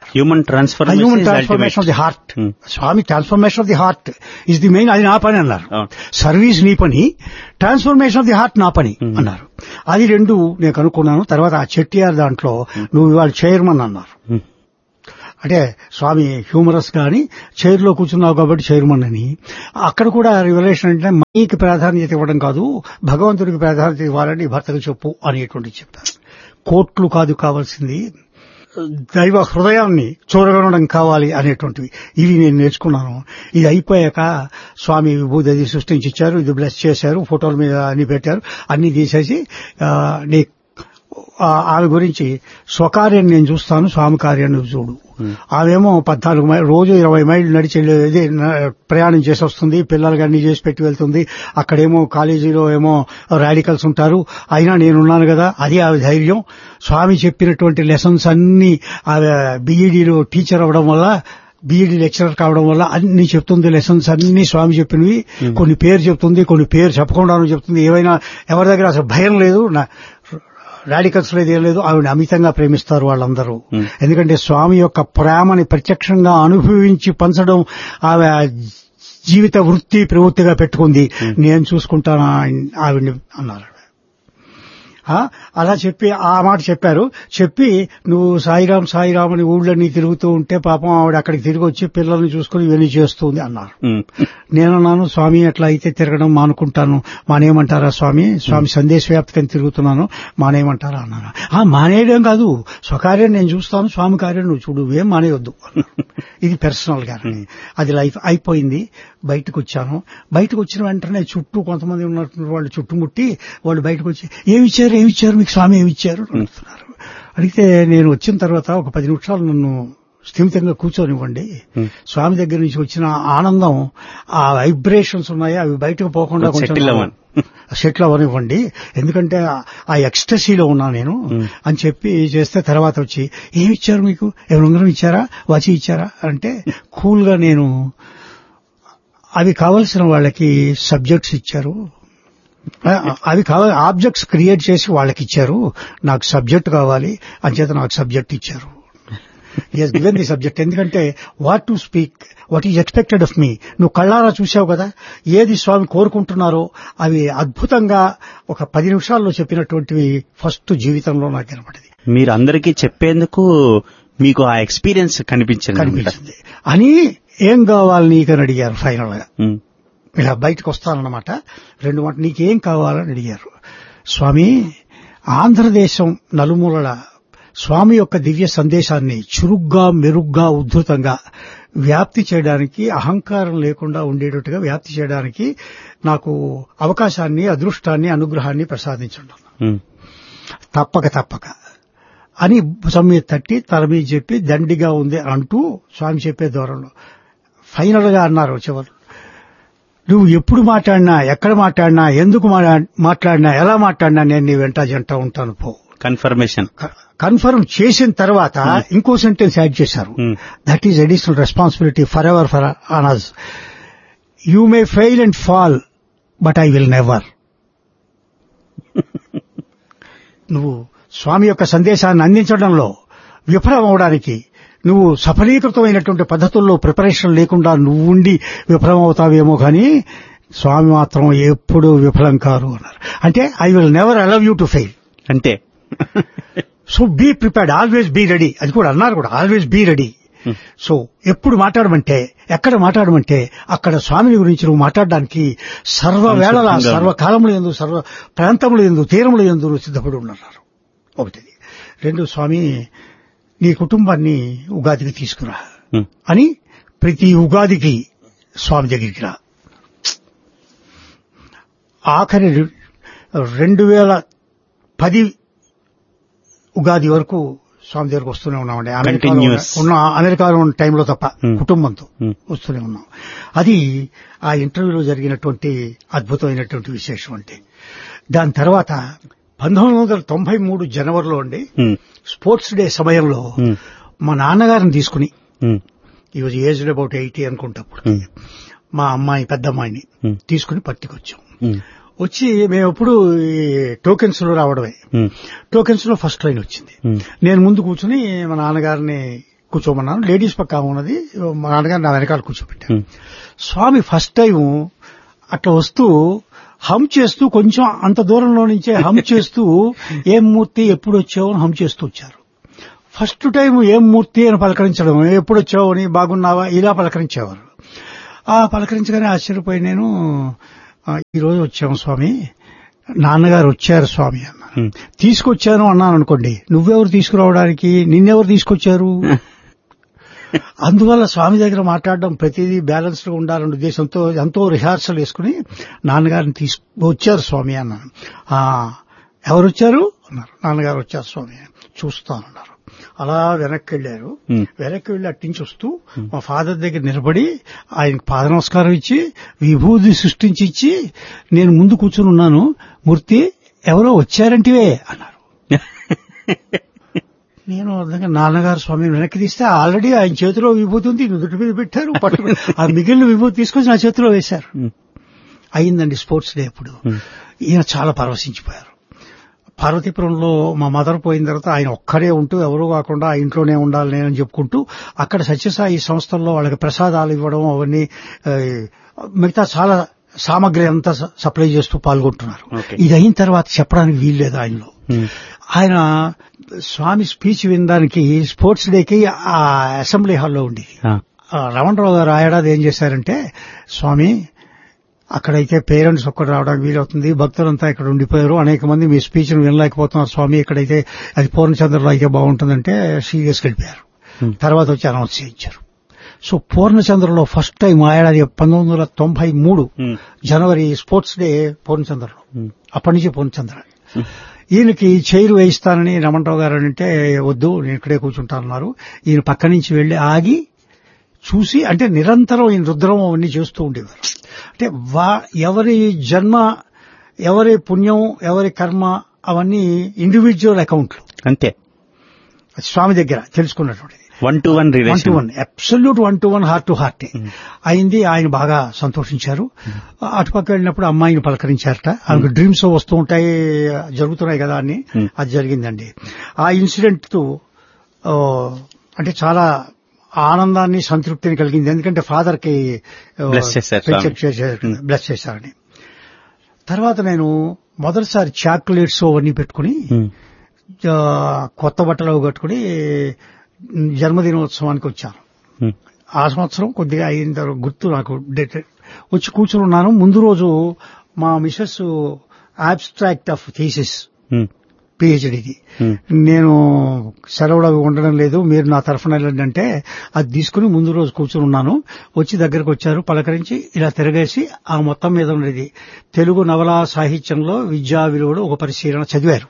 Human human transformation transformation of the heart Hmm. స్వామి transformation of the heart is the main అది నా పని అన్నారు అవును. సర్వీస్ నీ పని ట్రాన్స్ఫర్మేషన్ ఆఫ్ ది హార్ట్ నా పని Hmm. అన్నారు అది రెండు నేను కనుక్కున్నాను తర్వాత ఆ చెట్టిఆర్ దాంట్లో నువ్వు ఇవాళ చైర్మన్ అన్నారు అంటే స్వామి హ్యూమరస్ గాని చైర్ లో కూర్చున్నావు కాబట్టి చైర్మన్ అని అక్కడ కూడా రివల్యూషన్ అంటే మనీకి ప్రాధాన్యత ఇవ్వడం కాదు భగవంతుడికి ప్రాధాన్యత ఇవ్వాలని భర్తకు చెప్పు అనేటువంటి చెప్పారు కోట్లు కాదు కావాల్సింది దైవ హృదయాన్ని చూరగొనడం కావాలి అనేటువంటివి ఇవి నేను నేర్చుకున్నాను ఇది అయిపోయాక స్వామి విభూతి అది సృష్టించి ఇచ్చారు ఇది బ్లెస్ చేశారు ఫోటోల మీద అన్ని పెట్టారు అన్ని తీసేసి ఆ, నీ ఆ, ఆమె గురించి స్వకార్యం నేను చూస్తాను స్వామి కార్యాన్ని నువ్వు చూడు ఆమెమో పద్నాలుగు మైళ్ళు రోజు ఇరవై మైళ్ళు నడిచి వెళ్ళే- ఇది న- ప్రయాణం చేసి వస్తుంది పిల్లలకి అన్ని చేసి పెట్టి వెళ్తుంది అక్కడేమో కాలేజీలో ఏమో రాడికల్స్ ఉంటారు అయినా నేనున్నాను కదా అది ఆమె ధైర్యం స్వామి చెప్పినటువంటి లెసన్స్ అన్ని ఆమె బీఈడీలో టీచర్ అవ్వడం వల్ల బీఈడీ లెక్చరర్ కావడం వల్ల అన్ని చెప్తుంది లెసన్స్ అన్ని స్వామి చెప్పినవి కొన్ని పేరు చెప్తుంది కొన్ని పేరు చెప్పకుండాను చెప్తుంది ఏవైనా ఎవరి దగ్గర అసలు భయం లేదు నా రాడికల్స్ లేదు ఏం లేదు ఆవిడ అమితంగా ప్రేమిస్తారు వాళ్ళందరూ Hmm. ఎందుకంటే స్వామి యొక్క ప్రేమని ప్రత్యక్షంగా అనుభవించి పంచడం ఆమె జీవిత వృత్తి ప్రవృత్తిగా పెట్టుకుంది నేను చూసుకుంటాను ఆవిడ- ఆవిడ్ని అన్నారు ఆ, అలా చెప్పి ఆ మాట చెప్పారు చెప్పి నువ్వు సాయిరాం సాయిరాం అని ఊళ్ళని తిరుగుతూ ఉంటే పాపం ఆవిడ అక్కడికి తిరిగి వచ్చి పిల్లల్ని చూసుకుని ఇవన్నీ చేస్తుంది అన్నారు నేనన్నాను స్వామి అట్లా అయితే తిరగడం మానుకుంటాను మానేయమంటారా స్వామి స్వామి సందేశ వ్యాప్తికని తిరుగుతున్నాను మానేయమంటారా అన్నాను ఆ మానేయడం కాదు స్వకార్యం నేను చూస్తాను స్వామి కార్యం నువ్వు చూడు ఏం మానేయొద్దు ఇది పర్సనల్ గా అది లైఫ్ అయిపోయింది బయటకు వచ్చాను బయటకు వచ్చిన వెంటనే చుట్టూ కొంతమంది ఉన్నటువంటి వాళ్ళు చుట్టుముట్టి వాళ్ళు బయటకు వచ్చి ఏమి ఇచ్చారు ఏమి ఇచ్చారు మీకు స్వామి ఏమి ఇచ్చారు అని అడుగుతున్నారు అడిగితే నేను వచ్చిన తర్వాత ఒక పది నిమిషాలు నన్ను స్థిమితంగా కూర్చోనివ్వండి స్వామి దగ్గర నుంచి వచ్చిన ఆనందం ఆ వైబ్రేషన్స్ ఉన్నాయి అవి బయటకు పోకుండా కొంచెం Settle అవ్వను. సెటిల్ అవ్వనివ్వండి ఎందుకంటే ఆ- ఆ ఎక్స్టసీలో ఉన్నా నేను అని చెప్పి చేస్తే తర్వాత వచ్చి ఏమి ఇచ్చారు మీకు ఏమైనా ఉంగరం ఇచ్చారా వాచి ఇచ్చారా అంటే కూల్ గా నేను అవి కావలసిన వాళ్ళకి సబ్జెక్ట్స్ ఇచ్చారు ఆ, అవి కావాలి ఆబ్జెక్ట్స్ క్రియేట్ చేసి వాళ్ళకి ఇచ్చారు నాకు సబ్జెక్ట్ కావాలి అంచేత నాకు సబ్జెక్ట్ ఇచ్చారు ఎస్ గివెన్ ది సబ్జెక్ట్ ఎందుకంటే what to speak what is expected of me నువ్వు కళ్ళారా చూసావు కదా ఏది స్వామి కోరుకుంటున్నారో అవి అద్భుతంగా ఒక పది నిమిషాల్లో చెప్పినటువంటివి ఫస్ట్ జీవితంలో నాకు కనపడింది మీరు అందరికీ చెప్పేందుకు మీకు ఆ ఎక్స్పీరియన్స్ కనిపించింది అన్నమాట. కనిపించింది అని ఏం కావాలి నీకని అడిగారు ఫైనల్ గా ఉమ్, ఇలా బయటకు వస్తానన్నమాట రెండు మాట నీకేం కావాలని అడిగారు స్వామి ఆంధ్రదేశం నలుమూలల స్వామి యొక్క దివ్య సందేశాన్ని చురుగ్గా మెరుగ్గా ఉద్ధృతంగా వ్యాప్తి చేయడానికి అహంకారం లేకుండా ఉండేటట్టుగా వ్యాప్తి చేయడానికి నాకు అవకాశాన్ని అదృష్టాన్ని అనుగ్రహాన్ని ప్రసాదించండి ఉమ్, తప్పక తప్పక అని భుజం మీద తట్టి తల మీద చెప్పి దండిగా ఉంది అంటూ స్వామి చెప్పే దూరంలో ఫైనల్ గా అన్నారు చివరు నువ్వు ఎప్పుడు మాట్లాడినా ఎక్కడ మాట్లాడినా ఎందుకు మా- మాట్లాడినా ఎలా మాట్లాడినా నేను నీ వెంట జంట ఉంటాను పో కన్ఫర్మేషన్ క- కన్ఫర్మ్ చేసిన తర్వాత ఇంకో సెంటెన్స్ యాడ్ చేశారు Hmm. That is additional responsibility for ever for onus you may fail and fall but I will never నువ్వు స్వామి యొక్క సందేశాన్ని అందించడంలో విఫలం అవడానికి నువ్వు సఫలీకృతమైనటువంటి పద్ధతుల్లో ప్రిపరేషన్ లేకుండా నువ్వు ఉండి విఫలం అవుతావేమో కానీ స్వామి మాత్రం ఎప్పుడూ విఫలం కారు అన్నారు అంటే I will never allow you to fail అంతే so be prepared always be ready అది కూడా అన్నారు కూడా ఆల్వేస్ బీ రెడీ సో ఎప్పుడు మాట్లాడమంటే ఎక్కడ మాట్లాడమంటే అక్కడ స్వామిని గురించి నువ్వు మాట్లాడడానికి సర్వ వేళలా సంసిద్ధంగా సర్వకాలములు ఎందు సర్వ ప్రాంతములు ఎందు తీరములు ఎందు నువ్వు సిద్ధపడి ఉన్నారు ఒకటి రెండు స్వామి నీ కుటుంబాన్ని ఉగాదికి తీసుకురా ఉమ్, అని ప్రతి ఉగాదికి స్వామి దగ్గరికి రా ఆఖరి రె- రెండు వేల పది ఉగాది వరకు స్వామి దగ్గరకు వస్తూనే ఉన్నామండి అమెరికాలో Continuous. ఉన్న అమెరికాలో ఉన్న టైంలో తప్ప Hmm. కుటుంబంతో Hmm. వస్తూనే ఉన్నాం అది ఆ ఇంటర్వ్యూలో జరిగినటువంటి అద్భుతమైనటువంటి విశేషం అంటే దాని తర్వాత పంతొమ్మిది వందల తొంభై మూడు జనవరిలో అండి ఉమ్, స్పోర్ట్స్ డే సమయంలో ఉమ్, మా నాన్నగారిని తీసుకుని ఉమ్, he was aged about eighty అనుకుంటప్పుడు ఉమ్, మా అమ్మాయి పెద్ద అమ్మాయిని Hmm. తీసుకుని పట్టుకొచ్చాం ఉమ్, వచ్చి మేము ఎప్పుడు టోకెన్స్ లో రావడమే ఉమ్, టోకెన్స్ లో ఫస్ట్ లైన్ వచ్చింది ఉమ్, నేను ముందు కూర్చుని మా నాన్నగారిని కూర్చోమన్నాను లేడీస్ పక్క ఆమె ఉన్నది మా నాన్నగారు నా వెనకాల కూర్చోబెట్టారు ఉమ్. స్వామి ఫస్ట్ టైం అట్లా వస్తూ హమ్ చేస్తూ కొంచెం అంత దూరంలో నుంచే హమ్ చేస్తూ ఏం మూర్తి ఎప్పుడు వచ్చావు అని హమ్ చేస్తూ వచ్చారు ఫస్ట్ టైం ఏం మూర్తి అని పలకరించడం ఎప్పుడు వచ్చావు అని బాగున్నావా ఇలా పలకరించేవారు ఆ పలకరించగానే ఆశ్చర్యపోయి నేను "ఆ, ఈ రోజు వచ్చాము స్వామి నాన్నగారు వచ్చారు స్వామి అన్నాను ఉమ్. తీసుకొచ్చాను అన్నాను అనుకోండి నువ్వెవరు తీసుకురావడానికి నిన్నెవరు తీసుకొచ్చారు అందువల్ల స్వామి దగ్గర మాట్లాడడం ప్రతిదీ బ్యాలెన్స్ గా ఉండాలనే ఉద్దేశంతో ఎంతో రిహార్సల్ వేసుకుని నాన్నగారిని తీసుకు వచ్చారు స్వామి అన్నాను "ఆ, ఎవరు వచ్చారు అన్నారు నాన్నగారు వచ్చారు స్వామి చూస్తానన్నారు అలా వెనక్కి వెళ్ళారు ఉమ్. వెనక్కి వెళ్ళి అట్టించి వస్తూ మా ఫాదర్ దగ్గర నిలబడి ఆయనకు పాద నమస్కారం ఇచ్చి విభూతి సృష్టించి ఇచ్చి నేను ముందు కూర్చుని ఉన్నాను మూర్తి ఎవరో వచ్చారంటివే అన్నారు నేను అర్థంగా నాన్నగారు స్వామి వెనక్కి తీస్తే ఆల్రెడీ ఆయన చేతిలో విభూతి ఉంది నుదుటి మీద పెట్టారు పట్టు ఆ మిగిలిన విభూతి తీసుకొచ్చి నా చేతిలో వేశారు ఉమ్. అయిందండి స్పోర్ట్స్ డే అప్పుడు ఉమ్. ఈయన చాలా పరవశించిపోయారు పార్వతీపురంలో మా మదర్ పోయిన తర్వాత ఆయన ఒక్కరే ఉంటూ ఎవరూ కాకుండా ఆ ఇంట్లోనే ఉండాలి నేనని చెప్పుకుంటూ అక్కడ సత్యసాయి సంస్థల్లో వాళ్ళకి ప్రసాదాలు ఇవ్వడం అవన్నీ ఆ, మిగతా చాలా సామాగ్రి అంతా స- సప్లై చేస్తూ పాల్గొంటున్నారు Okay. ఇది అయిన తర్వాత చెప్పడానికి వీల్లేదు ఆయనలో ఉమ్. ఆయన స్వామి స్పీచ్ వినడానికి స్పోర్ట్స్ డేకి ఆ అసెంబ్లీ హాల్లో ఉండేది ఆ. ఆ రమణరావు గారు ఆ ఏడాది ఏం చేశారంటే స్వామి అక్కడైతే పేరెంట్స్ ఒక్కటి రావడానికి వీలవుతుంది భక్తులంతా ఇక్కడ ఉండిపోయారు అనేక మంది మీ స్పీచ్ వినలేకపోతున్నారు స్వామి ఇక్కడైతే అది పూర్ణచంద్రలో అయితే బాగుంటుందంటే సీరియస్కి వెళ్ళిపోయారు Hmm. తర్వాత వచ్చి అనౌన్స్ చేయించారు సో పూర్ణచంద్రలో ఫస్ట్ టైం ఆ ఏడాది పంతొమ్మిది వందల తొంభై మూడు ఉమ్. జనవరి స్పోర్ట్స్ డే పూర్ణచంద్రలో ఉమ్. అప్పటి నుంచి పూర్ణచంద్ర ఈయనకి చైరు వేయిస్తానని రమణరావు గారు అంటే వద్దు నేను ఇక్కడే కూర్చుంటానన్నారు ఈయన పక్క నుంచి వెళ్లి ఆగి చూసి అంటే నిరంతరం ఈయన రుద్రం అవన్నీ చేస్తూ ఉండేవారు అంటే వా ఎవరి జన్మ ఎవరి పుణ్యం ఎవరి కర్మ అవన్నీ ఇండివిజువల్ అకౌంట్లు అంతే స్వామి దగ్గర తెలుసుకున్నటువంటిది one to one one to relation one absolute one to one heart to heart అయింది ఆయన బాగా సంతోషించారు అటుపక్క వెళ్ళినప్పుడు అమ్మాయిని పలకరించారట ఆమెకు డ్రీమ్స్ వస్తూ ఉంటాయి జరుగుతున్నాయి కదా అని Hmm. అది జరిగిందండి ఆ ఇన్సిడెంట్ తో ఆ, అంటే చాలా ఆనందాన్ని సంతృప్తిని కలిగింది ఎందుకంటే ఫాదర్ కి Bless చేశారు స్వామి. బ్లెస్ చేశారని తర్వాత నేను మొదటిసారి చాక్లెట్స్ అవన్నీ పెట్టుకుని ఆ, కొత్త బట్టలు అవి కట్టుకుని జన్మదినోత్సవానికి వచ్చాను ఆ సంవత్సరం కొద్దిగా అయిన తర్వాత గుర్తు నాకు డేట్ వచ్చి కూర్చుని ఉన్నాను ముందు రోజు మా మిసెస్ ఆబ్స్ట్రాక్ట్ ఆఫ్ థీసిస్ పిహెచ్డిది నేను సెలవులు అవి ఉండడం లేదు మీరు నా తరఫున వెళ్ళండి అంటే అది తీసుకుని ముందు రోజు కూర్చుని ఉన్నాను వచ్చి దగ్గరకు వచ్చారు పలకరించి ఇలా తిరగేసి ఆ మొత్తం మీద ఉన్నది తెలుగు నవలా సాహిత్యంలో విద్యా విలువలు ఒక పరిశీలన చదివారు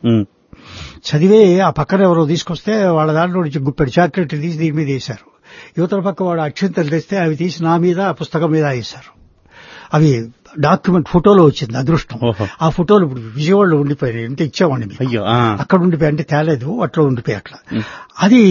చదివే ఆ పక్కన ఎవరో తీసుకొస్తే వాళ్ళ దాంట్లో నుంచి గుప్పెడు చాక్లెట్ తీసి దీని మీద వేశారు యువతల పక్క వాడు అక్షంతలు తెస్తే అవి తీసి నా మీద ఆ పుస్తకం మీద వేశారు అవి డాక్యుమెంట్ ఫోటోలో వచ్చింది అదృష్టం ఓహో. ఆ ఫోటోలు ఇప్పుడు విజయవాడలో ఉండిపోయాయి అంటే ఇచ్చామండి మీకు. అయ్యో ఆ. అక్కడ ఉండిపోయి అంటే తేలేదు అట్లా ఉండిపోయి అట్లా అది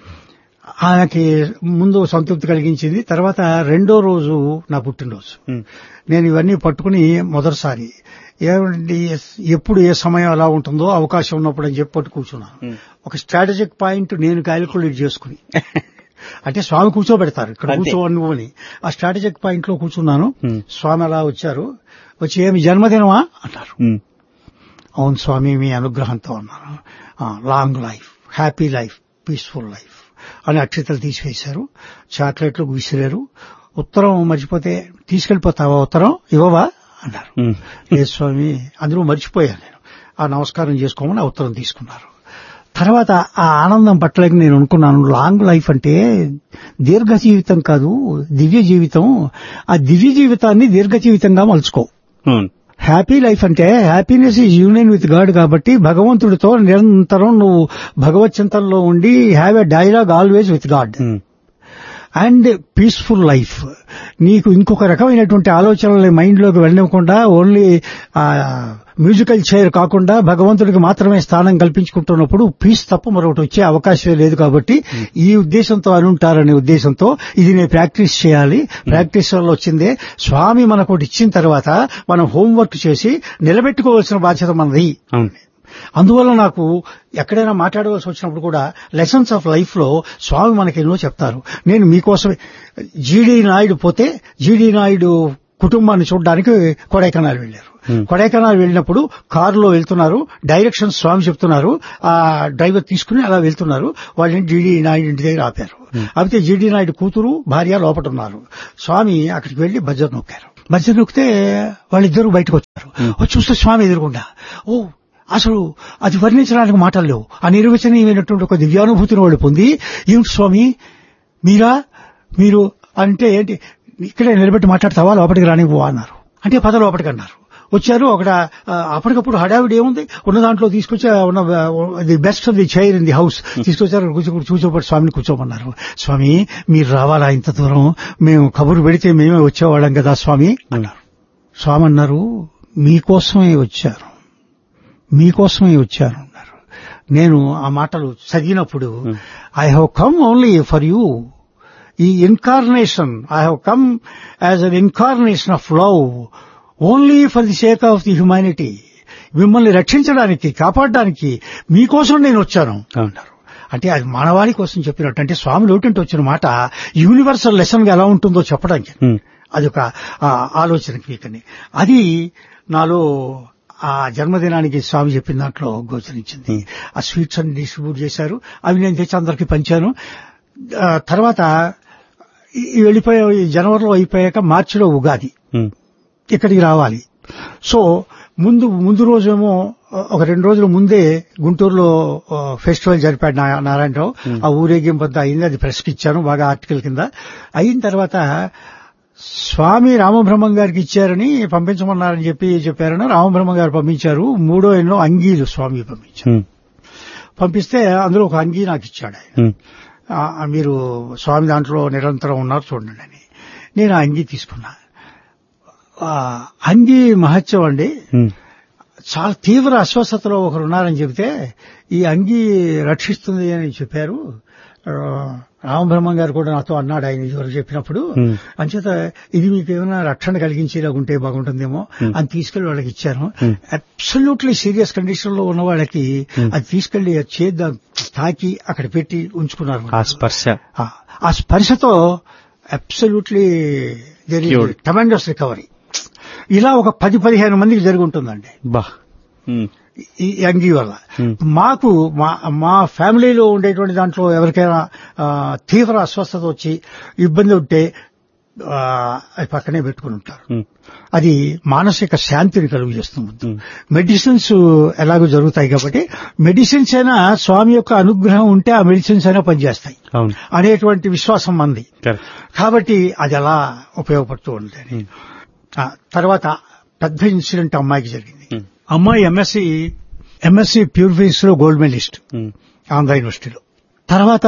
ఆయనకి ముందు సంతృప్తి కలిగించింది తర్వాత రెండో రోజు నా పుట్టినరోజు ఉమ్. నేను ఇవన్నీ పట్టుకుని మొదటిసారి ఏమండి ఎప్పుడు ఏ సమయం ఎలా ఉంటుందో అవకాశం ఉన్నప్పుడు అని చెప్పి పట్టు కూర్చున్నాను ఉమ్. ఒక స్ట్రాటజిక్ పాయింట్ నేను క్యాలిక్యులేట్ చేసుకుని అంటే స్వామి కూర్చోబెడతారు ఇక్కడ అంతే. కూర్చోవని నువ్వు అని ఆ స్ట్రాటజిక్ పాయింట్ లో కూర్చున్నాను ఉమ్. స్వామి అలా వచ్చారు వచ్చి ఏమి జన్మదినమా అన్నారు ఉమ్. అవును స్వామి మీ అనుగ్రహంతో అన్నారు long life happy life peaceful life అని అక్షతలు తీసివేశారు చాక్లెట్లు విసిరారు ఉత్తరం మర్చిపోతే తీసుకెళ్లిపోతావా ఉత్తరం ఇవ్వవా అన్నారు ఉమ్. లేదు స్వామి అందులో మర్చిపోయాను నేను ఆ నమస్కారం చేసుకోమని ఆ ఉత్తరం తీసుకున్నారు తర్వాత ఆ ఆనందం పట్టలేక నేను అనుకున్నాను లాంగ్ లైఫ్ అంటే దీర్ఘ జీవితం కాదు దివ్య జీవితం ఆ దివ్య జీవితాన్ని దీర్ఘ జీవితంగా మలుచుకో ఉమ్. హ్యాపీ లైఫ్ అంటే happiness is union with God కాబట్టి భగవంతుడితో నిరంతరం నువ్వు భగవత్ చింతనలో ఉండి have a dialogue always with God um. And peaceful life నీకు ఇంకొక రకమైనటువంటి ఆలోచనలు మైండ్ లోకి వెళ్ళనివ్వకుండా ఓన్లీ మ్యూజికల్ చైర్ కాకుండా భగవంతుడికి మాత్రమే స్థానం కల్పించుకుంటున్నప్పుడు పీస్ తప్ప మరొకటి వచ్చే అవకాశమే లేదు కాబట్టి ఈ ఉద్దేశంతో అనుంటారనే ఉద్దేశంతో ఇది నేను ప్రాక్టీస్ చేయాలి ప్రాక్టీస్ వల్ల వచ్చిందే స్వామి మనకు ఒకటి ఇచ్చిన తర్వాత మనం హోంవర్క్ చేసి నిలబెట్టుకోవాల్సిన బాధ్యత మనది అవును అందువల్ల నాకు ఎక్కడైనా మాట్లాడవలసి వచ్చినప్పుడు కూడా లెసన్స్ ఆఫ్ లైఫ్ లో స్వామి మనకి ఎన్నో చెప్తారు నేను మీకోసమే జీడి నాయుడు పోతే జీడి నాయుడు కుటుంబాన్ని చూడడానికి కొడైకెనాల్ వెళ్లారు Hmm. కొడైకెనాల్ వెళ్ళినప్పుడు కారులో వెళ్తున్నారు డైరెక్షన్స్ స్వామి చెప్తున్నారు ఆ డ్రైవర్ తీసుకుని అలా వెళ్తున్నారు వాళ్ళని జీడి నాయుడు ఇంటి దగ్గర ఆపారు అయితే జీడి నాయుడు కూతురు భార్య లోపట ఉన్నారు స్వామి అక్కడికి వెళ్లి బజర్ నొక్కారు బజర్ నొక్కితే వాళ్ళిద్దరూ బయటకు వచ్చారు వచ్చి చూస్తే స్వామి ఎదురుకుండా ఓ అసలు అది వర్ణించడానికి మాటలు లేవు ఆ నిర్వచనీయమైనటువంటి ఒక దివ్యానుభూతిని వాళ్ళు పొంది ఏమిటి స్వామి మీరా మీరు అంటే ఏంటి ఇక్కడే నిలబెట్టి మాట్లాడతావా లోపలికి రానివ్వు అన్నారు అంటే పద లోపలికి అన్నారు వచ్చారు అక్కడ ఆ, అప్పటికప్పుడు హడావిడి ఏముంది ఉన్న దాంట్లో తీసుకొచ్చి ఆ, ఉన్న the best of the chair in the house తీసుకొచ్చారు కూర్చో కూర్చోబట్టి స్వామిని కూర్చోమన్నారు స్వామి మీరు రావాలా ఇంత దూరం మేము కబురు పెడితే మేమే వచ్చేవాళ్ళం కదా స్వామి అన్నారు స్వామి అన్నారు మీకోసమే వచ్చారు మీకోసమే వచ్చాను అన్నారు నేను ఆ మాటలు చదివినప్పుడు I have come only for you ఈ incarnation I have come as an incarnation of love only for the sake of the humanity మిమ్మల్ని రక్షించడానికి కాపాడడానికి మీకోసం నేను వచ్చాను అన్నారు అంటే అది మానవాళి కోసం చెప్పినట్టు అంటే స్వామి లోటంటే వచ్చిన మాట యూనివర్సల్ లెసన్ గా ఎలా ఉంటుందో చెప్పడానికి ఉమ్, అదొక ఆ, ఆలోచనకి వీకని అది నాలో ఆ జన్మదినానికి స్వామి చెప్పిన దాంట్లో గోచరించింది ఆ స్వీట్స్ అన్ని డిస్ట్రిబ్యూట్ చేశారు అవి నేను తెచ్చి అందరికి పంచాను ఆ, తర్వాత ఈ- ఈ వెళ్ళిపోయే ఈ జనవరిలో అయిపోయాక మార్చిలో ఉగాది ఉమ్, ఇక్కడికి రావాలి సో ముందు ముందు రోజేమో ఒక రెండు రోజుల ముందే గుంటూరులో ఆ, ఫెస్టివల్ జరిపాడు నా- నారాయణరావు ఆ ఊరేగింపు అంతా అయింది అది ప్రెస్కి ఇచ్చాను బాగా ఆర్టికల్ కింద అయిన తర్వాత స్వామి రామబ్రహ్మం గారికి ఇచ్చారని పంపించమన్నారని చెప్పి చెప్పారని రామబ్రహ్మం గారు పంపించారు మూడో ఎన్నో అంగీలు స్వామి పంపించారు ఉమ్, పంపిస్తే అందులో ఒక అంగీ నాకు ఇచ్చాడు ఆయన ఉమ్, ఆ, మీరు స్వామి దాంట్లో నిరంతరం ఉన్నారు చూడండి అని నేను ఆ అంగీ తీసుకున్నా ఆ, అంగీ మహత్యం అండి ఉమ్, చాలా తీవ్ర అస్వస్థతలో ఒకరు ఉన్నారని చెబితే ఈ అంగీ రక్షిస్తుంది అని చెప్పారు ఆ, రామబ్రహ్మం గారు కూడా నాతో అన్నాడు ఆయన ఇదివరకు చెప్పినప్పుడు Hmm. అంచేత ఇది మీకు ఏమైనా రక్షణ కలిగించేలా ఉంటే బాగుంటుందేమో అని తీసుకెళ్లి వాళ్ళకి ఇచ్చాను Hmm. అబ్సల్యూట్లీ సీరియస్ కండిషన్ లో ఉన్న వాళ్ళకి Hmm. అది తీసుకెళ్లి చేద్దాం తాకి అక్కడ పెట్టి ఉంచుకున్నారు ఆ స్పర్శ ఆ ఆ స్పర్శతో absolutely there Cured. Tremendous recovery ఇలా ఒక పది పదిహేను మందికి జరిగి ఉంటుందండి బా ఉమ్, ఈ అంగీ వల్ల Hmm. మాకు మా మా ఫ్యామిలీలో ఉండేటువంటి దాంట్లో ఎవరికైనా ఆ, తీవ్ర అస్వస్థత వచ్చి ఇబ్బంది ఉంటే ఆ, అది పక్కనే పెట్టుకుని ఉంటారు ఉమ్, అది మానసిక శాంతిని కలుగు చేస్తుంది Hmm. మెడిసిన్స్ ఎలాగో జరుగుతాయి కాబట్టి మెడిసిన్స్ అయినా స్వామి యొక్క అనుగ్రహం ఉంటే ఆ మెడిసిన్స్ అయినా పనిచేస్తాయి అవును అనేటువంటి విశ్వాసం మంది కరెక్ట్ కాబట్టి అది అలా ఉపయోగపడుతూ ఉంటుంది ఆ, తర్వాత పెద్ద ఇన్సిడెంట్ అమ్మాయికి జరిగింది ఉమ్, అమ్మాయి ఎంఎస్సి ఎంఎస్సి ప్యూర్ ఫిజిక్స్ లో గోల్డ్ మెడలిస్ట్ ఉమ్, ఆంధ్ర యూనివర్సిటీలో తర్వాత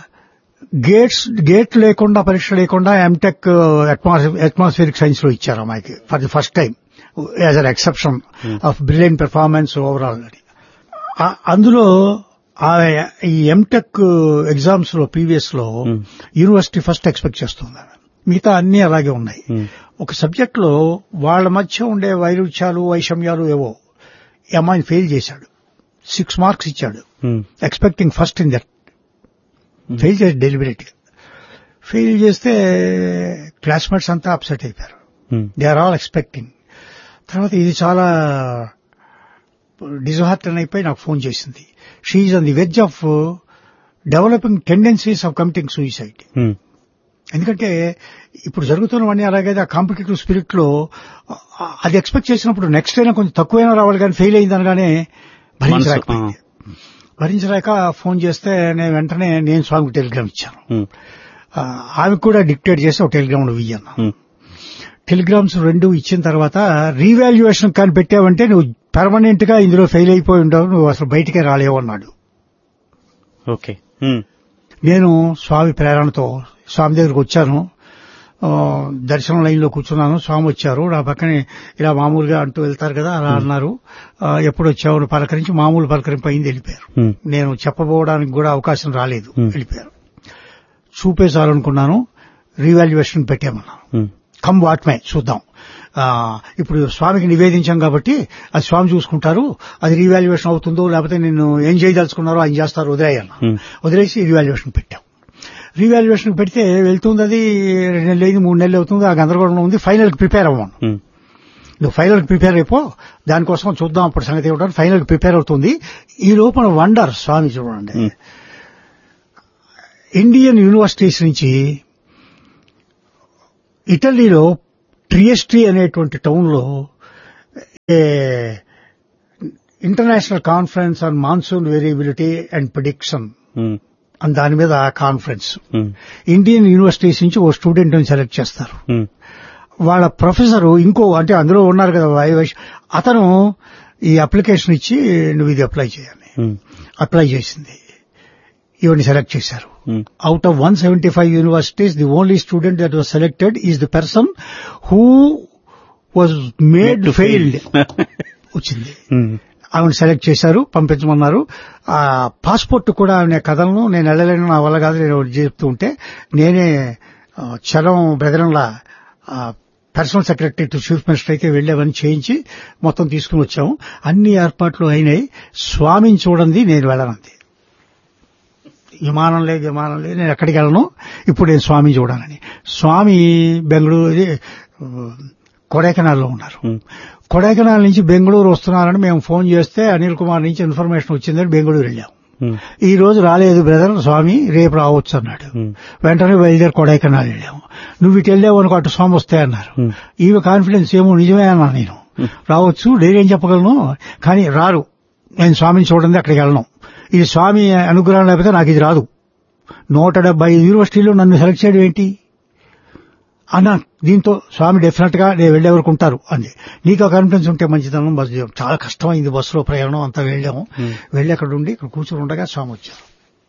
గేట్స్ గేట్ లేకుండా పరీక్ష లేకుండా ఎంటెక్ అట్మాస్ఫియరిక్ సైన్స్ లో ఇచ్చారు అమ్మాయికి for the first time as an exception of brilliant performance overall అని ఆ- అందులో ఆ ఈ ఎంటెక్ ఎగ్జామ్స్ లో పీవీఎస్ లో Hmm. యూనివర్సిటీ ఫస్ట్ ఎక్స్పెక్ట్ చేస్తుంది ఆమె. మిగతా అన్ని అలాగే ఉన్నాయి ఉమ్, ఒక సబ్జెక్ట్ లో వాళ్ళ మధ్య ఉండే వైరుధ్యాలు వైషమ్యాలు ఏవో ఈ అమ్మాయిని ఫెయిల్ చేశాడు సిక్స్ మార్క్స్ ఇచ్చాడు ఉమ్, expecting first in that fail చేసి డెలిబరేట్ ఫెయిల్ చేస్తే క్లాస్మేట్స్ అంతా అప్సెట్ అయిపోయారు ఉమ్, దే ఆర్ ఆల్ ఎక్స్పెక్టింగ్ తర్వాత ఇది చాలా డిజహార్టన్ అయిపోయి నాకు ఫోన్ చేసింది she on the verge of developing tendencies of committing suicide ఉమ్, ఎందుకంటే ఇప్పుడు జరుగుతున్నవన్నీ అలాగైతే ఆ కాంపిటేటివ్ స్పిరిట్ లో ఆ, అది ఎక్స్పెక్ట్ చేసినప్పుడు నెక్స్ట్ అయినా కొంచెం తక్కువైనా రావాలి కానీ ఫెయిల్ అయిందనగానే భరించలేకపోయింది భరించలేక ఫోన్ చేస్తే నేను వెంటనే నేను స్వామికి టెలిగ్రామ్ ఇచ్చాను ఉమ్, ఆ, ఆమెకు కూడా డిక్టేట్ చేసి ఒక టెలిగ్రామ్ నువ్వు ఇయ్యను ఉమ్, టెలిగ్రామ్స్ రెండు ఇచ్చిన తర్వాత రీవాల్యుయేషన్ కానీ పెట్టావంటే నువ్వు పర్మనెంట్ గా ఇందులో ఫెయిల్ అయిపోయి ఉండవు నువ్వు అసలు బయటికే రాలేవు అన్నాడు ఓకే ఉమ్, నేను స్వామి ప్రేరణతో స్వామి దగ్గరకు వచ్చాను ఆ, దర్శనం లైన్ లో కూర్చున్నాను స్వామి వచ్చారు నా పక్కనే ఇలా మామూలుగా అంటూ వెళ్తారు కదా అలా అన్నారు ఆ, ఎప్పుడు వచ్చావు అని పలకరించి మామూలు పలకరింపు అయింది వెళ్ళిపోయారు ఉమ్, నేను చెప్పబోవడానికి కూడా అవకాశం రాలేదు Hmm. వెళ్ళిపోయారు చూపేశాలనుకున్నాను రీవాల్యుయేషన్ పెట్టామన్నాను ఉమ్, కమ్ వాట్ మే చూద్దాం ఆ, ఇప్పుడు స్వామికి నివేదించాం కాబట్టి అది స్వామి చూసుకుంటారు అది రీవాల్యుయేషన్ అవుతుందో లేకపోతే నేను ఏం చేయదలుచుకున్నారో ఆయన చేస్తారు వదిలేయన్న Hmm. వదిలేసి రీవాల్యుయేషన్ పెట్టాం రీవాల్యుయేషన్ పెడితే వెళ్తుంది అది రెండు నెలలు అయింది మూడు నెలలు అవుతుంది ఆ గందరగోళం ఉంది ఫైనల్కి ప్రిపేర్ అవ్వను ఉమ్, నువ్వు ఫైనల్ కి ప్రిపేర్ అయిపో దానికోసం చూద్దాం అప్పుడు సంగతి ఏమిటని ఫైనల్ కి ప్రిపేర్ అవుతుంది ఈ లోపల వండర్ స్వామి చూడండి Hmm. ఇండియన్ యూనివర్సిటీస్ నుంచి ఇటలీలో ట్రియస్ట్రీ అనేటువంటి టౌన్ లో international conference on monsoon variability and prediction ఉమ్, అని దాని మీద కాన్ఫరెన్స్ ఉమ్, ఇండియన్ యూనివర్సిటీస్ నుంచి ఓ స్టూడెంట్ సెలెక్ట్ చేస్తారు ఉమ్, వాళ్ళ ప్రొఫెసర్ ఇంకో అంటే అందులో ఉన్నారు కదా వై- వైశ్- అతను ఈ అప్లికేషన్ ఇచ్చి నువ్వు ఇది అప్లై చేయాలి ఉమ్, అప్లై చేసింది ఈవిని సెలెక్ట్ చేశారు um, out of one seventy five universities the only student that was selected is the person who was made failed వచ్చింది ఉమ్, ఆవిడ సెలెక్ట్ చేశారు పంపించమన్నారు ఆ పాస్పోర్ట్ కూడా ఆమె కథలను నేను వెళ్ళలేను నా వల్ల కాదు నేను చెప్తూ ఉంటే నేనే ఆ, చలం బ్రదరంలా personal secretary to chief minister అయితే వెళ్ళామని చేయించి మొత్తం తీసుకుని వచ్చాము అన్ని ఏర్పాట్లు అయినాయి స్వామిని చూడండి నేను వెళ్ళనంది విమానం లేదు విమానం లేదు నేను ఎక్కడికి వెళ్ళను ఇప్పుడు నేను స్వామిని చూడాలని స్వామి బెంగళూరు ఇది, ఆ, కొడైకెనాల్లో ఉన్నారు ఉమ్, కొడైకెనాల్ నుంచి బెంగళూరు వస్తున్నారని మేము ఫోన్ చేస్తే అనిల్ కుమార్ నుంచి ఇన్ఫర్మేషన్ వచ్చిందని బెంగళూరు వెళ్ళాం ఉమ్, ఈ రోజు రాలేదు బ్రదర్ స్వామి రేపు రావచ్చు అన్నాడు ఉమ్, వెంటనే బయలుదేరి కొడైకెనాల్ వెళ్ళాము నువ్వు ఇటు వెళ్ళావు అనుకో అటు స్వామి వస్తాయి అన్నారు ఉమ్, ఈమె కాన్ఫిడెన్స్ ఏమో నిజమే అన్నా నేను రావచ్చు నేనేం చెప్పగలను కానీ రారు నేను స్వామిని చూడండి అక్కడికి వెళ్ళను ఇది స్వామి అనుగ్రహం లేకపోతే నాకు ఇది రాదు నూట డెబ్బై ఐదు యూనివర్సిటీలో నన్ను సెలెక్ట్ చేయడం ఏంటి అన్న దీంతో స్వామి డెఫినెట్ గా నేను వెళ్లే వరకు ఉంటారు అంది నీకు ఆ కాన్ఫిడెన్స్ ఉంటే మంచిదనం బస్ చాలా కష్టమైంది బస్సులో ప్రయాణం అంతా వెళ్ళాము Hmm. వెళ్ళి అక్కడ ఉండి ఇక్కడ కూర్చుని ఉండగా స్వామి వచ్చారు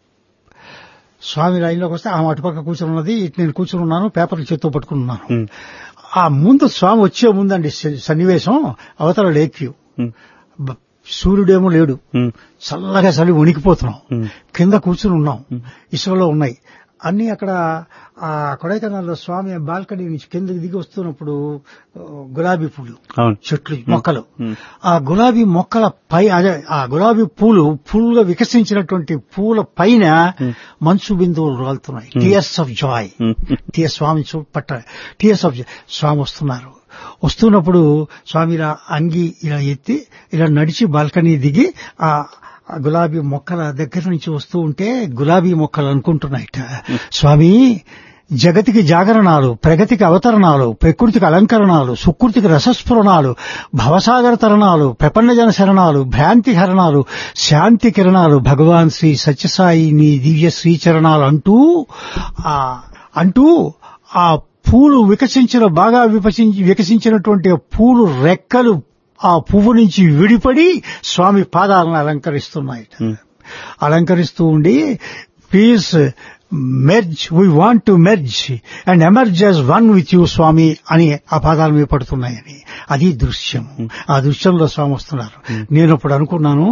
స్వామి లైన్లోకి వస్తే ఆమె అటుపక్క కూర్చుని ఉన్నది ఇటు నేను కూర్చుని ఉన్నాను పేపర్లు చేత్తో పట్టుకుని ఉన్నాను ఉమ్, ఆ ముందు స్వామి వచ్చే ముందండి స- సన్నివేశం అవతల లేక్యూ ఉమ్, బ- సూర్యుడేమో లేడు ఉమ్, చల్లగా చలి వణికిపోతున్నాం ఉమ్, కింద కూర్చుని ఉన్నాం ఇసుకలో ఉన్నాయి అన్ని అక్కడ ఆ కొడైకెనాల్లో స్వామి బాల్కనీ నుంచి కిందకి దిగి వస్తున్నప్పుడు ఆ, గులాబీ పూలు అవును చెట్లు మొక్కలు ఉమ్, ఆ గులాబీ మొక్కల పై అదే ఆ గులాబీ పూలు ఫుల్ గా వికసించినటువంటి పూల పైన మంచు బిందువులు రాలుతున్నాయి tears of joy um, tears Swami చూ పట్ట టీఎస్ ఆఫ్ స్వామి వస్తున్నారు వస్తున్నప్పుడు స్వామి ఇలా అంగి ఇలా ఎత్తి ఇలా నడిచి బాల్కనీ దిగి ఆ ఆ గులాబీ మొక్కల దగ్గర నుంచి వస్తూ ఉంటే గులాబీ మొక్కలు అనుకుంటున్నాయట స్వామి జగతికి జాగరణాలు ప్రగతికి అవతరణాలు ప్రకృతికి అలంకరణాలు సుకృతికి రసస్ఫురణాలు భవసాగర తరణాలు ప్రపన్నజన శరణాలు భ్రాంతి హరణాలు శాంతి కిరణాలు భగవాన్ శ్రీ సత్యసాయి నీ దివ్య శ్రీచరణాలు అంటూ ఆ అంటూ ఆ పూలు వికసించిన బాగా వికసించి వికసించినటువంటి ఆ పూలు రెక్కలు ఆ పువ్వు నుంచి విడిపడి స్వామి పాదాలను అలంకరిస్తున్నాయి ఉమ్, అలంకరిస్తూ ఉండి please merge we want to merge and emerge as one with you Swami అని ఆ పాదాల మీద పడుతున్నాయని అది దృశ్యం ఆ దృశ్యంలో స్వామి వస్తున్నారు నేను అప్పుడు అనుకున్నాను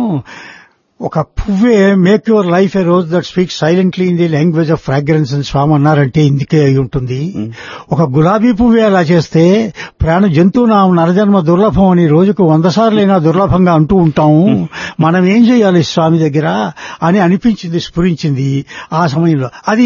ఒక పువ్వే make your life a rose that speak silently in the language of fragrance అని స్వామి అన్నారంటే ఇందుకే అయి ఉంటుంది ఒక గులాబీ పువ్వే అలా చేస్తే ప్రాణ జంతువు నా నరజన్మ దుర్లభం అని రోజుకు వంద సార్లైనా దుర్లభంగా అంటూ ఉంటాం మనం ఏం చేయాలి స్వామి దగ్గర అని అనిపించింది స్ఫురించింది ఆ సమయంలో అది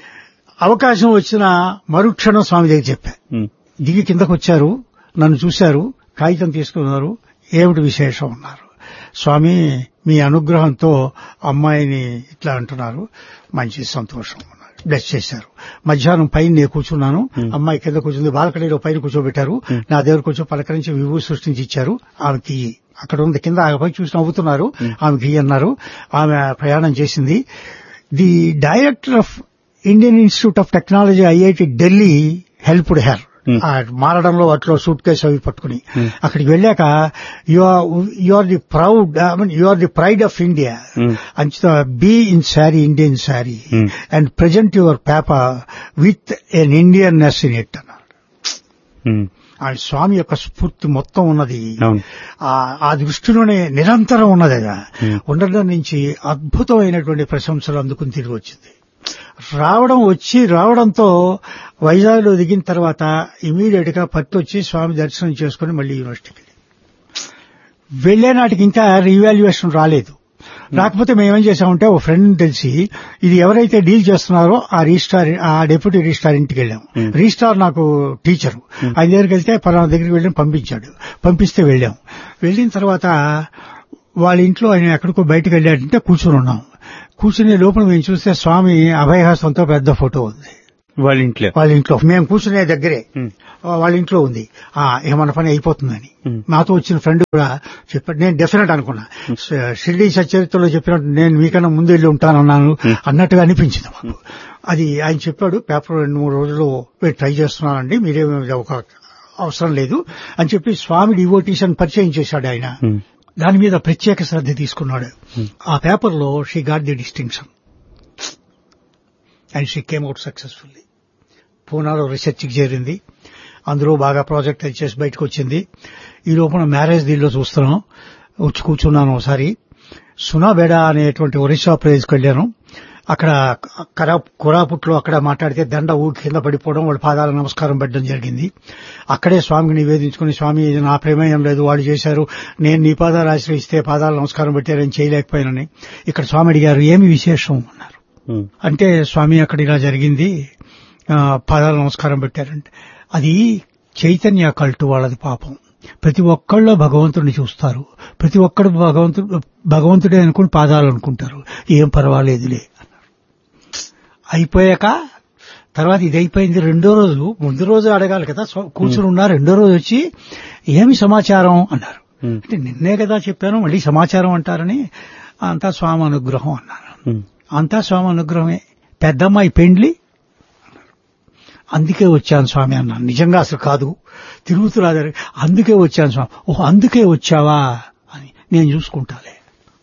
అవకాశం వచ్చిన మరుక్షణం స్వామి దగ్గర చెప్పా ఉమ్, దిగి కిందకు వచ్చారు నన్ను చూశారు కాగితం తీసుకున్నారు ఏమిటి విశేషం అన్నారు స్వామి మీ అనుగ్రహంతో అమ్మాయిని ఇట్లా అంటున్నారు మంచి సంతోషం అన్నారు బ్లెస్ చేశారు మధ్యాహ్నం పైన నేను కూర్చున్నాను అమ్మాయి కింద కూర్చుంది బాల్కనీలో పైన కూర్చోబెట్టారు నా దగ్గర కొంచెం పలకరించి విభూ సృష్టించి ఇచ్చారు ఆమెకి అక్కడ ఉంది కింద ఆమె పై చూసి నవ్వుతున్నారు ఆమెకి ఇయ్యి అన్నారు ఆమె ప్రయాణం చేసింది the director of Indian Institute of Technology IIT Delhi helped her Hmm. ఆ మారడంలో అట్లా సూట్ కేసు అవి పట్టుకుని అక్కడికి వెళ్ళాక you are you are the proud I mean you are the pride of India Hmm. అంచుత be in sari Indian sari Hmm. And present your paper with an Indianness in it అన్నారు ఉమ్, ఆ స్వామి యొక్క స్ఫూర్తి మొత్తం ఉన్నది అవును ఆ- ఆ దృష్టిలోనే నిరంతరం ఉన్నది అది Hmm. ఉండడం నుంచి అద్భుతమైనటువంటి ప్రశంసలు అందుకుని తిరిగి వచ్చింది రావడం వచ్చి రావడంతో వైజాగ్ లో దిగిన తర్వాత ఇమీడియట్ గా పత్తి వచ్చి స్వామి దర్శనం చేసుకుని మళ్ళీ యూనివర్సిటీకి వెళ్ళాం. వెళ్లే నాటికి ఇంకా రీవాల్యుయేషన్ రాలేదు రాకపోతే మేమేం చేసామంటే ఓ ఫ్రెండ్ తెలిసి ఇది ఎవరైతే డీల్ చేస్తున్నారో ఆ రిజిస్టార్ ఆ డెప్యూటీ రిజిస్టార్ ఇంటికి వెళ్ళాం Hmm. రిజిస్టార్ నాకు టీచర్ ఆయన దగ్గరికి వెళ్తే పలానా దగ్గరికి వెళ్ళి పంపించాడు పంపిస్తే వెళ్ళాం వెళ్ళిన తర్వాత వాళ్ళ ఇంట్లో ఆయన ఎక్కడికో బయటకు వెళ్ళాడంటే కూర్చుని ఉన్నాం కూర్చునే లోపల మేము చూస్తే స్వామి అభయహాసంతో పెద్ద ఫోటో ఉంది వాళ్ళ ఇంట్లో వాళ్ళ ఇంట్లో మేము కూర్చునే దగ్గరే ఉమ్, వాళ్ళ ఇంట్లో ఉంది ఆ ఇక మన పని అయిపోతుందని Hmm. నాతో వచ్చిన ఫ్రెండ్ కూడా చెప్పాడు నేను డెఫినెట్ అనుకున్నా ష- షిరిడి సచరిత్రలో చెప్పినట్టు నేను మీకన్నా ముందు వెళ్ళి ఉంటానన్నాను Hmm. అన్నట్టుగా అనిపించింది మాకు అది ఆయన చెప్పాడు పేపర్ రెండు మూడు రోజులు మీరు ట్రై చేస్తున్నానండి మీరేమి ఒక అవసరం లేదు అని చెప్పి స్వామి డివోటీస్ అని పరిచయం చేశాడు ఆయన ఉమ్, దాని మీద ప్రత్యేక శ్రద్ధ తీసుకున్నాడు Hmm. ఆ పేపర్ లో she got the distinction and she came out successfully పూనాలో రీసెర్చ్ కి చేరింది అందులో బాగా ప్రాజెక్ట్ అది చేసి బయటకు వచ్చింది ఈ లోపల మ్యారేజ్ దీనిలో చూస్తున్నాం వచ్చి కూర్చున్నాను ఒకసారి సునాబెడ అనేటువంటి ఒరిస్సా ప్లేస్కి వెళ్ళాను అక్కడ కరా కొరాపుట్లో అక్కడ మాట్లాడితే దండ ఊ కింద పడిపోవడం వాళ్ళ పాదాల నమస్కారం పెట్టడం జరిగింది అక్కడే స్వామికి నివేదించుకుని స్వామి ఇది నా ప్రమేయం లేదు వాళ్ళు చేశారు నేను నీ పాదాలు ఆశ్రయిస్తే పాదాల నమస్కారం పెట్టారని చేయలేకపోయానని ఇక్కడ స్వామి అడిగారు ఏమి విశేషం అన్నారు ఉమ్, అంటే స్వామి అక్కడ ఇలా జరిగింది ఆ, పాదాల నమస్కారం పెట్టారంటే అది చైతన్య కల్టు వాళ్ళది పాపం ప్రతి ఒక్కళ్ళు భగవంతుడిని చూస్తారు ప్రతి ఒక్కడు భగవంతుడు భగవంతుడే అనుకుని పాదాలు అనుకుంటారు ఏం పర్వాలేదులే అన్నారు అయిపోయాక తర్వాత ఇది అయిపోయింది రెండో రోజు ముందు రోజు అడగాలి కదా సో కూర్చుని ఉన్నా రెండో రోజు వచ్చి ఏమి సమాచారం అన్నారు ఉమ్, అంటే నిన్నే కదా చెప్పాను మళ్ళీ సమాచారం అంటారని అంతా స్వామి అనుగ్రహం అన్నాను ఉమ్, అంతా స్వామి అనుగ్రహమే పెద్దమ్మాయి పెండ్లి అందుకే వచ్చాను స్వామి అన్నాను నిజంగా అసలు కాదు తిరుగుతురాదు అందుకే వచ్చాను స్వామి ఓహో అందుకే వచ్చావా అని నేను చూసుకుంటాలే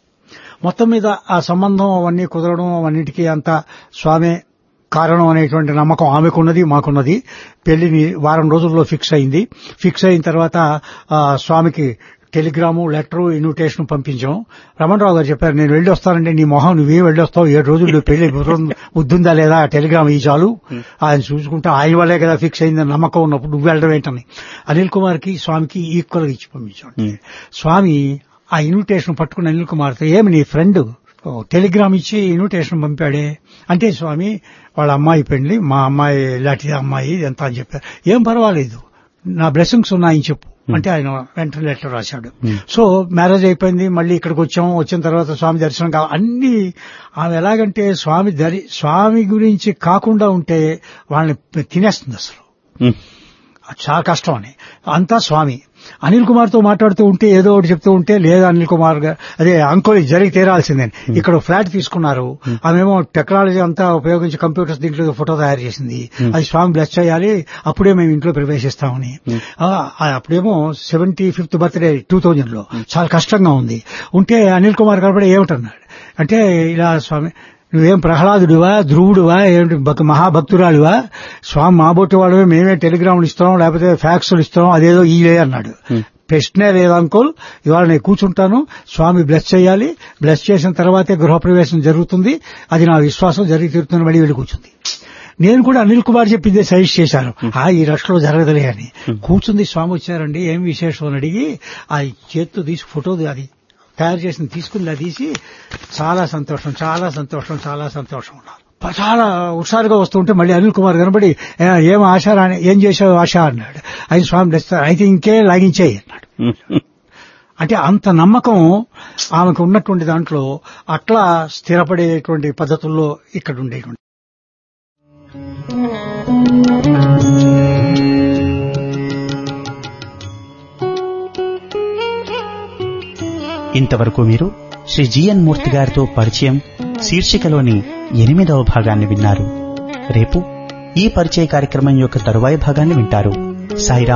మొత్తం మీద ఆ సంబంధం అవన్నీ కుదరడం అవన్నిటికీ అంత స్వామి కారణం అనేటువంటి నమ్మకం ఆమెకున్నది మాకున్నది పెళ్లిని వారం రోజుల్లో ఫిక్స్ అయింది ఫిక్స్ అయిన తర్వాత ఆ, స్వామికి టెలిగ్రాము లెటరు ఇన్విటేషన్ పంపించాం రమణరావు గారు చెప్పారు నేను వెళ్ళి వస్తానండి నీ మొహం నువ్వేం వెళ్ళి వస్తావు ఏడు రోజులు పెళ్లి బుద్ధుందా లేదా ఆ టెలిగ్రామ్ ఈ చాలు ఆయన చూసుకుంటా ఆయన వల్లే కదా ఫిక్స్ అయిందని నమ్మకం ఉన్నప్పుడు నువ్వు వెళ్ళడం ఏంటని అనిల్ కుమార్ కి స్వామికి ఈక్వల్ గా ఇచ్చి పంపించాం Hmm. స్వామి ఆ ఇన్విటేషన్ పట్టుకుని అనిల్ కుమార్తో ఏమి నీ ఫ్రెండ్ టెలిగ్రామ్ ఇచ్చి ఇన్విటేషన్ పంపాడే అంటే స్వామి వాళ్ళ అమ్మాయి పెండ్లి మా అమ్మాయి ఇలాంటి అమ్మాయి ఎంత అని చెప్పారు ఏం పర్వాలేదు నా బ్లెస్సింగ్స్ ఉన్నాయని చెప్పు అంటే ఆయన వెంటనే లెటర్ రాశాడు Hmm. సో మ్యారేజ్ అయిపోయింది మళ్ళీ ఇక్కడికి వచ్చాము వచ్చిన తర్వాత స్వామి దర్శనం కావాలి అన్ని ఆమె ఎలాగంటే స్వామి దరి స్వామి గురించి కాకుండా ఉంటే వాళ్ళని తినేస్తుంది అసలు ఉమ్, అది చాలా కష్టం అని అంతా స్వామి అనిల్ కుమార్ తో మాట్లాడుతూ ఉంటే ఏదో ఒకటి చెప్తూ ఉంటే లేదా అనిల్ కుమార్ గా అదే అంకోలి జరిగి తీరాల్సిందే ఇక్కడ ఒక ఫ్లాట్ తీసుకున్నారు ఆమెమో టెక్నాలజీ అంతా ఉపయోగించి కంప్యూటర్స్ దీంట్లో ఫోటో తయారు చేసింది అది స్వామి బ్లెస్ చేయాలి అప్పుడే మేము ఇంట్లో ప్రవేశిస్తామని ఆ, ఆ, అప్పుడేమో seventy fifth birthday two thousand లో చాలా కష్టంగా ఉంది ఉంటే అనిల్ కుమార్ గారు ఏమిటన్నాడు అంటే ఇలా స్వామి నువ్వేం ప్రహ్లాదుడివా ధ్రువుడివా ఏమిటి భక్- మహాభక్తురాలివా స్వామి మాబోటి వాడు మేమే టెలిగ్రాములు ఇస్తాం లేకపోతే ఫ్యాక్స్లు ఇస్తాం అదేదో ఈలే అన్నాడు Hmm. ప్రశ్నే లేదు అంకుల్ ఇవాళ నేను కూర్చుంటాను స్వామి బ్లెస్ చేయాలి బ్లెస్ చేసిన తర్వాతే గృహప్రవేశం జరుగుతుంది అది నా విశ్వాసం జరిగి తీరుతుంది మళ్ళీ వెళ్ళి కూర్చుంది నేను కూడా అనిల్ కుమార్ చెప్పిందే సజెస్ట్ చేశాను ఆ ఈ రష్ లో జరగదులే అని కూర్చుంది స్వామి వచ్చారండి ఏం విశేషం అని అడిగి ఆ చేత్తో తీసి ఫోటో అది తయారు చేసిన తీసుకుని ఇలా తీసి చాలా సంతోషం చాలా సంతోషం చాలా సంతోషం ఉన్నారు చాలా హుషారుగా వస్తుంటే మళ్ళీ అనిల్ కుమార్ కనబడి "ఏ, ఏం ఆశ రాని ఏం చేశావు ఆశ అన్నాడు ఆయన స్వామి తెస్తారు అయితే ఇంకే లాగించేయి అన్నాడు ఉమ్, అంటే అంత నమ్మకం ఆమెకు ఉన్నటువంటి దాంట్లో అట్లా స్థిరపడేటువంటి పద్ధతుల్లో ఇక్కడ ఉండేటువంటి ఇంతవరకు మీరు శ్రీ జిఎన్ మూర్తి గారితో పరిచయం శీర్షికలోని ఎనిమిదవ భాగాన్ని విన్నారు రేపు ఈ పరిచయ కార్యక్రమం యొక్క తరువాయి భాగాన్ని వింటారు సాయిరాం